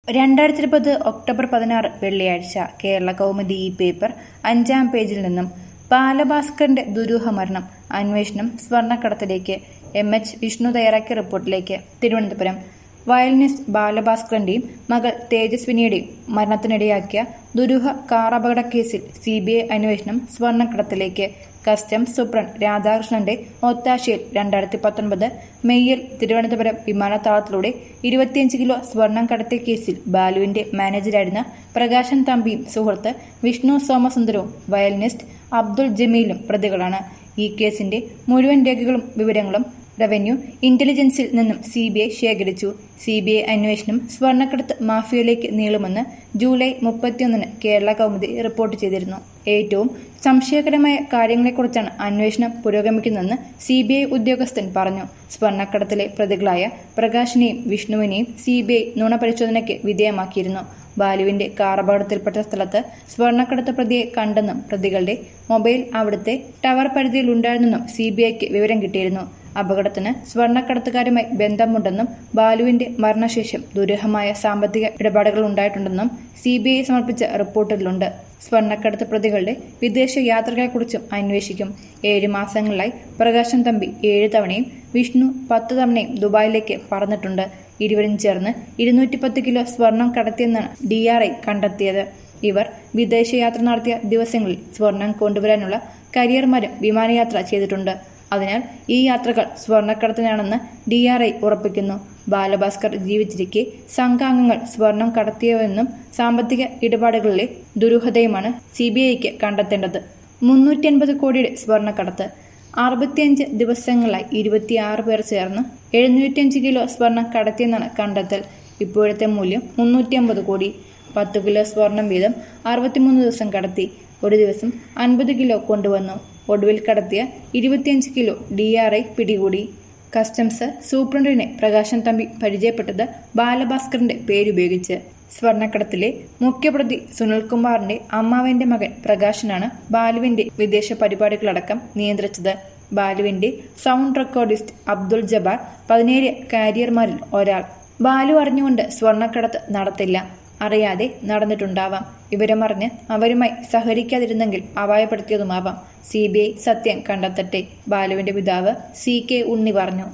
രണ്ടായിരത്തി ഇരുപത് ഒക്ടോബർ പതിനാറ് വെള്ളിയാഴ്ച കേരള കൗമുദി ഈ പേപ്പർ അഞ്ചാം പേജിൽ നിന്നും ബാലഭാസ്കറിന്റെ ദുരൂഹ മരണം അന്വേഷണം സ്വർണ്ണക്കടത്തിലേക്ക് എം എച്ച് വിഷ്ണു തയ്യാറാക്കിയ റിപ്പോർട്ടിലേക്ക് തിരുവനന്തപുരം വയലിനിസ്റ്റ് ബാലഭാസ്കറിന്റെയും മകൾ തേജസ്വിനിയുടെയും മരണത്തിനിടയാക്കിയ ദുരൂഹ കാർ അപകട കേസിൽ സി ബി ഐ അന്വേഷണം സ്വർണ്ണക്കടത്തിലേക്ക് കസ്റ്റംസ് സൂപ്രണ്ട് രാധാകൃഷ്ണന്റെ ഒത്താശയിൽ രണ്ടായിരത്തി പത്തൊൻപത് മെയ്യിൽ തിരുവനന്തപുരം വിമാനത്താവളത്തിലൂടെ ഇരുപത്തിയഞ്ച് കിലോ സ്വർണം കടത്തിയ കേസിൽ ബാലുവിന്റെ മാനേജരായിരുന്ന പ്രകാശൻ തമ്പിയും സുഹൃത്ത് വിഷ്ണു സോമസുന്ദരവും വയലിനിസ്റ്റ് അബ്ദുൾ ജമീലും പ്രതികളാണ് ഈ കേസിന്റെ മുഴുവൻ രേഖകളും വിവരങ്ങളും റവന്യൂ ഇന്റലിജൻസിൽ നിന്നും സി ബി ഐ ശേഖരിച്ചു സി ബി ഐ അന്വേഷണം സ്വർണ്ണക്കടത്ത് മാഫിയയിലേക്ക് നീളുമെന്ന് ജൂലൈ മുപ്പത്തിയൊന്നിന് കേരള കൗമുദി റിപ്പോർട്ട് ചെയ്തിരുന്നു ഏറ്റവും സംശയകരമായ കാര്യങ്ങളെക്കുറിച്ചാണ് അന്വേഷണം പുരോഗമിക്കുന്നതെന്ന് സി ബി ഐ ഉദ്യോഗസ്ഥൻ പറഞ്ഞു സ്വർണ്ണക്കടത്തിലെ പ്രതികളായ പ്രകാശിനെയും വിഷ്ണുവിനെയും സി ബി ഐ നുണപരിശോധനയ്ക്ക് വിധേയമാക്കിയിരുന്നു ബാലുവിന്റെ കാർ അപകടത്തിൽപ്പെട്ട സ്ഥലത്ത് സ്വർണ്ണക്കടത്ത് പ്രതിയെ കണ്ടെന്നും പ്രതികളുടെ മൊബൈൽ അവിടുത്തെ ടവർ പരിധിയിൽ ഉണ്ടായിരുന്നെന്നും സി ബി ഐക്ക് വിവരം കിട്ടിയിരുന്നു അപകടത്തിന് സ്വർണ്ണക്കടത്തുകാരുമായി ബന്ധമുണ്ടെന്നും ബാലുവിന്റെ മരണശേഷം ദുരൂഹമായ സാമ്പത്തിക ഇടപാടുകൾ ഉണ്ടായിട്ടുണ്ടെന്നും സി ബി ഐ സമർപ്പിച്ച റിപ്പോർട്ടിലുണ്ട് സ്വർണ്ണക്കടത്ത് പ്രതികളുടെ വിദേശ യാത്രകളെക്കുറിച്ചും അന്വേഷിക്കും ഏഴ് മാസങ്ങളിലായി പ്രകാശൻ തമ്പി ഏഴ് തവണയും വിഷ്ണു പത്ത് തവണയും ദുബായിലേക്ക് പറന്നിട്ടുണ്ട് ഇരുവരും ചേർന്ന് ഇരുന്നൂറ്റി പത്ത് കിലോ സ്വർണം കടത്തിയെന്നാണ് ഡി ആർ ഐ കണ്ടെത്തിയത് ഇവർ വിദേശയാത്ര നടത്തിയ ദിവസങ്ങളിൽ സ്വർണം കൊണ്ടുവരാനുള്ള കരിയർമാരും വിമാനയാത്ര ചെയ്തിട്ടുണ്ട് അതിനാൽ ഈ യാത്രകൾ സ്വർണ്ണക്കടത്തിനാണെന്ന് ഡി ആർ ഐ ഉറപ്പിക്കുന്നു ബാലഭാസ്കർ ജീവിച്ചിരിക്കെ സംഘാംഗങ്ങൾ സ്വർണം കടത്തിയവെന്നും സാമ്പത്തിക ഇടപാടുകളിലെ ദുരൂഹതയുമാണ് സി ബി ഐക്ക് കണ്ടെത്തേണ്ടത് മുന്നൂറ്റി അൻപത് കോടിയുടെ സ്വർണ്ണക്കടത്ത് അറുപത്തിയഞ്ച് ദിവസങ്ങളായി ഇരുപത്തിയാറ് പേർ ചേർന്ന് എഴുന്നൂറ്റിയഞ്ച് കിലോ സ്വർണം കടത്തിയെന്നാണ് കണ്ടെത്തൽ ഇപ്പോഴത്തെ മൂല്യം മുന്നൂറ്റി അമ്പത് കോടി പത്ത് കിലോ സ്വർണം വീതം അറുപത്തിമൂന്ന് ദിവസം കടത്തി ഒരു ദിവസം അൻപത് കിലോ കൊണ്ടുവന്നു ഒടുവിൽ കടത്തിയ ഇരുപത്തിയഞ്ച് കിലോ ഡി ആർ ഐ പിടികൂടി കസ്റ്റംസ് സൂപ്രണ്ടിനെ പ്രകാശൻ തമ്പി പരിചയപ്പെട്ടത് ബാലഭാസ്കറിന്റെ പേരുപയോഗിച്ച് സ്വർണ്ണക്കടത്തിലെ മുഖ്യപ്രതി സുനിൽകുമാറിന്റെ അമ്മാവന്റെ മകൻ പ്രകാശനാണ് ബാലുവിന്റെ വിദേശ പരിപാടികളടക്കം നിയന്ത്രിച്ചത് ബാലുവിന്റെ സൗണ്ട് റെക്കോർഡിസ്റ്റ് അബ്ദുൾ ജബാർ പതിനേഴ് കാരിയർമാരിൽ ഒരാൾ ബാലു അറിഞ്ഞുകൊണ്ട് സ്വർണ്ണക്കടത്ത് നടത്തില്ല അറിയാതെ നടന്നിട്ടുണ്ടാവാം വിവരമറിഞ്ഞ് അവരുമായി സഹകരിക്കാതിരുന്നെങ്കിൽ അപായപ്പെടുത്തിയതുമാവാം സി ബി ഐ സത്യം കണ്ടെത്തട്ടെ ബാലുവിന്റെ പിതാവ് സി കെ ഉണ്ണി പറഞ്ഞു